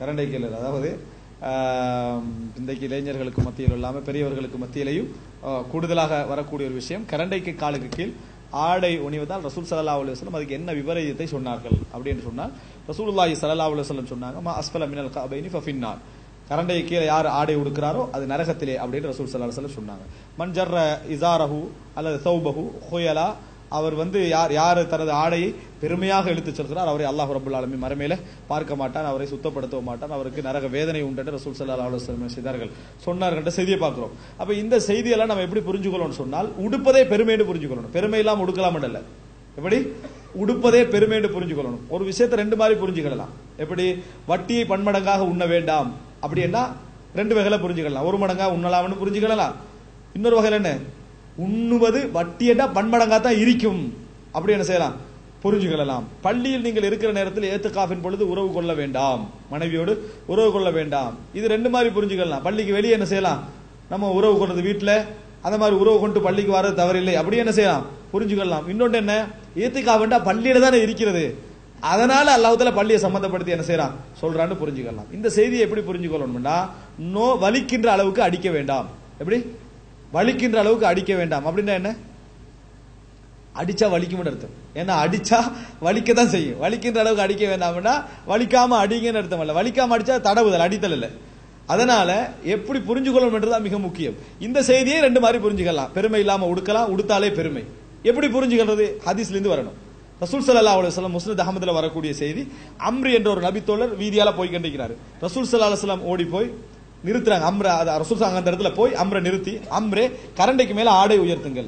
கரண்டை கீழே அதாவது ஆம், இன்றைக்கு இளைஞர்களுக்கு மத்தியில் இல்லாமல் பெரியவர்களுக்கு மத்தியிலையும் ஆ, கூடுதலாக வரக்கூடிய ஒரு விஷயம் கரண்டைக்கு காலுக்கு கீழ் ஆடை உணிவதால் ரசூல் சல்லா அலி வஸல்லம் அதுக்கு என்ன விபரீதத்தை சொன்னார்கள் அப்படின்னு சொன்னால் ரசூலுல்லாஹி ஸல்லல்லாஹு அலைஹி வஸல்லம் சொன்னாங்க மா அஸ்ஃபல மினல் கபைனி ஃபஃபின்னார் கரண்டை கீழே யார் ஆடை உடுக்கிறாரோ அது நரகத்திலே அப்படின்னு ரசூல் சல்லா அலைஹி வஸல்லம் சொன்னாங்க மன் ஜர்ர இசாரஹு அல்லது சௌபஹு ஹுயலா அவர் வந்து யார் யார் தனது ஆடையை பெருமையாக இழுத்துச் செல்கிறார் அவரை அல்லாஹ் ரபுல் ஆலமீன் மறுமையில பார்க்க மாட்டான் அவரை சுத்தப்படுத்த மாட்டான் அவருக்கு நரக வேதனை உண்டு ரசூல் சல்லா அலுவலம் செய்தார்கள் சொன்னார்கள் செய்தியை பார்க்கிறோம் அப்ப இந்த செய்தியெல்லாம் நம்ம எப்படி புரிஞ்சுக்கணும்னு சொன்னால் உடுப்பதே பெருமைன்னு புரிஞ்சுக்கணும் பெருமை இல்லாம உடுக்கலாம் இல்ல எப்படி உடுப்பதே பெருமைன்னு புரிஞ்சுக்கணும் ஒரு விஷயத்தை ரெண்டு மாதிரி புரிஞ்சுக்கலாம் எப்படி வட்டியை பன்மடங்காக உண்ண வேண்டாம் அப்படின்னா ரெண்டு வகையில புரிஞ்சுக்கலாம் ஒரு மடங்கா உண்ணலாம்னு புரிஞ்சுக்கலாம் இன்னொரு வகையில என்ன உண்ணுவது வட்டியடா பன்மடங்கா தான் இருக்கும் அப்படி என்ன செய்யலாம் புரிஞ்சுக்கொள்ளலாம் பள்ளியில் நீங்கள் இருக்கிற நேரத்தில் ஏத்துக்காஃபின் பொழுது உறவு கொள்ள வேண்டாம் மனைவியோடு உறவு கொள்ள வேண்டாம் இது ரெண்டு மாதிரி புரிஞ்சுக்கலாம் பள்ளிக்கு வெளியே என்ன செய்யலாம் நம்ம உறவு கொள்றது வீட்டுல அந்த மாதிரி உறவு கொண்டு பள்ளிக்கு வர்றது தவறில்லை அப்படி என்ன செய்யலாம் புரிஞ்சுக்கொள்ளலாம் இன்னொன்று என்ன ஏத்துக்காஃபின்டா பள்ளியில தானே இருக்கிறது அதனால அல்லாஹ்தால பள்ளியை சம்பந்தப்படுத்தி என்ன செய்யறான் சொல்றான்னு புரிஞ்சுக்கலாம் இந்த செய்தியை எப்படி புரிஞ்சுக்கொள்ளணும்னா நோ வலிக்கின்ற அளவுக்கு அடிக்க வேண்டாம் எப்படி வலிக்கின்ற அளவுக்கு அடிக்க வேண்டாம் அப்படின்னா என்ன அடிச்சா வலிக்கும்னு அர்த்தம் ஏன்னா அடிச்சா வலிக்க தான் செய்யும் வலிக்கின்ற அளவுக்கு அடிக்க வேண்டாம்னா வலிக்காம அடிங்கன்னு அர்த்தம் இல்ல வலிக்காம அடிச்சா தடவுதல் அடித்தல் இல்ல அதனால எப்படி புரிஞ்சுக்கொள்ளணும் என்றுதான் மிக முக்கியம் இந்த செய்தியை ரெண்டு மாதிரி புரிஞ்சுக்கலாம் பெருமை இல்லாம உடுக்கலாம் உடுத்தாலே பெருமை எப்படி புரிஞ்சுக்கிறது ஹதீஸ்ல இருந்து வரணும் ரசூல் சல்லா அலுவலம் முஸ்னத் அகமதுல வரக்கூடிய செய்தி அம்ரி என்ற ஒரு நபித்தோழர் வீதியால போய் கண்டிக்கிறாரு ரசூல் சல்லா அலுவலம் ஓடி போய் நிறுத்துறாங்க அம்ர அது ரசூல் சாங்க அந்த இடத்துல போய் அம்ரை நிறுத்தி அம்ரே கரண்டைக்கு மேல ஆடை உயர்த்துங்கள்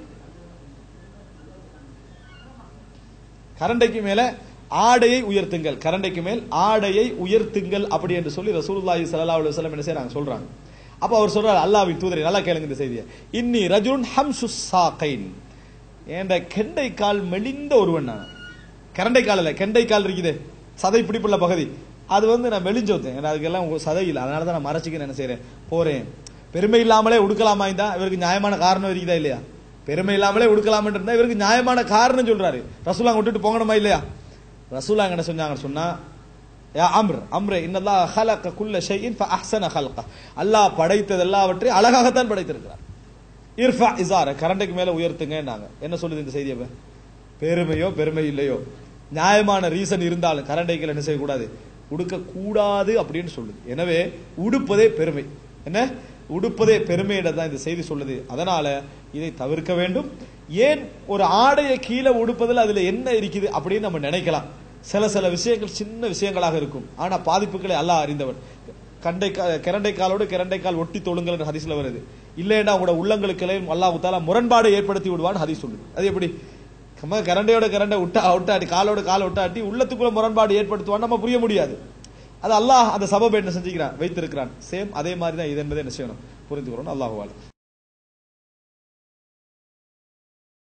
கரண்டைக்கு மேல ஆடையை உயர்த்துங்கள் கரண்டைக்கு மேல் ஆடையை உயர்த்துங்கள் அப்படி என்று சொல்லி ரசூலுல்லாஹி ஸல்லல்லாஹு அலைஹி வஸல்லம் என்ன செய்றாங்க சொல்றாங்க அப்ப அவர் சொல்றாரு அல்லாஹ்வின் தூதரை நல்லா கேளுங்க இந்த செய்தியை இன்னி ரஜுன் ஹம்சு சாகைன் என்ற கெண்டை கால் மெலிந்த ஒருவன் நான் கரண்டை கால் இல்ல கெண்டை கால் இருக்குது சதை பிடிப்புள்ள பகுதி அது வந்து நான் மெலிஞ்சு வந்தேன் ஏன்னா அதுக்கெல்லாம் ஒரு சதை இல்லை அதனால தான் நான் மறைச்சிக்க என்ன செய்றேன் போறேன் பெருமை இல்லாமலே உடுக்கலாமா இருந்தா இவருக்கு நியாயமான காரணம் இருக்குதா இல்லையா பெருமை இல்லாமலே உடுக்கலாம்னு இருந்தா இவருக்கு நியாயமான காரணம் சொல்றாரு ரசூலாங்க விட்டுட்டு போங்கணுமா இல்லையா ரசூலாங்க என்ன சொன்னாங்க சொன்னா யா அம்ர் அம்ரே இன்னல்லா ஹலக குல்ல ஷைஇன் ஃபஅஹ்ஸன ஹல்க அல்லாஹ் படைத்தது எல்லாவற்றையும் அழகாகத்தான் படைத்திருக்கிறார் இர்ஃபா இசார கரண்டைக்கு மேல உயர்த்துங்கன்னாங்க என்ன சொல்லுது இந்த செய்தியை பெருமையோ பெருமை இல்லையோ நியாயமான ரீசன் இருந்தாலும் கரண்டைகள் என்ன செய்யக்கூடாது உடுக்க கூடாது அப்படின்னு சொல்லுது எனவே உடுப்பதே பெருமை என்ன உடுப்பதே பெருமையிட தான் இந்த செய்தி சொல்லுது அதனால இதை தவிர்க்க வேண்டும் ஏன் ஒரு ஆடையை கீழே உடுப்பதில் அதுல என்ன இருக்குது அப்படின்னு நம்ம நினைக்கலாம் சில சில விஷயங்கள் சின்ன விஷயங்களாக இருக்கும் ஆனா பாதிப்புகளை அல்லாஹ் அறிந்தவர் கண்டை கிரண்டை காலோடு கிரண்டை கால் ஒட்டி தொழுங்கள் என்று ஹதீஸ்ல வருது இல்லைன்னா உங்களோட உள்ளங்களுக்கு அல்லாஹ் தாலா முரண்பாடு ஏற்படுத்தி விடுவான்னு ஹதீஸ் சொல்லுது அது எப்படி நம்ம கரண்டையோட கரண்டை விட்டா விட்டாட்டி காலோட கால விட்டாட்டி உள்ளத்துக்குள்ள முரண்பாடு ஏற்படுத்துவான்னு நம்ம புரிய முடியாது அது அல்லாஹ் அந்த சபபை என்ன செஞ்சுக்கிறான் வைத்திருக்கிறான் சேம் அதே மாதிரி தான் இது என்பதை என்ன செய்யணும் புரிந்துக்கிறோம் அல்லாஹுவால்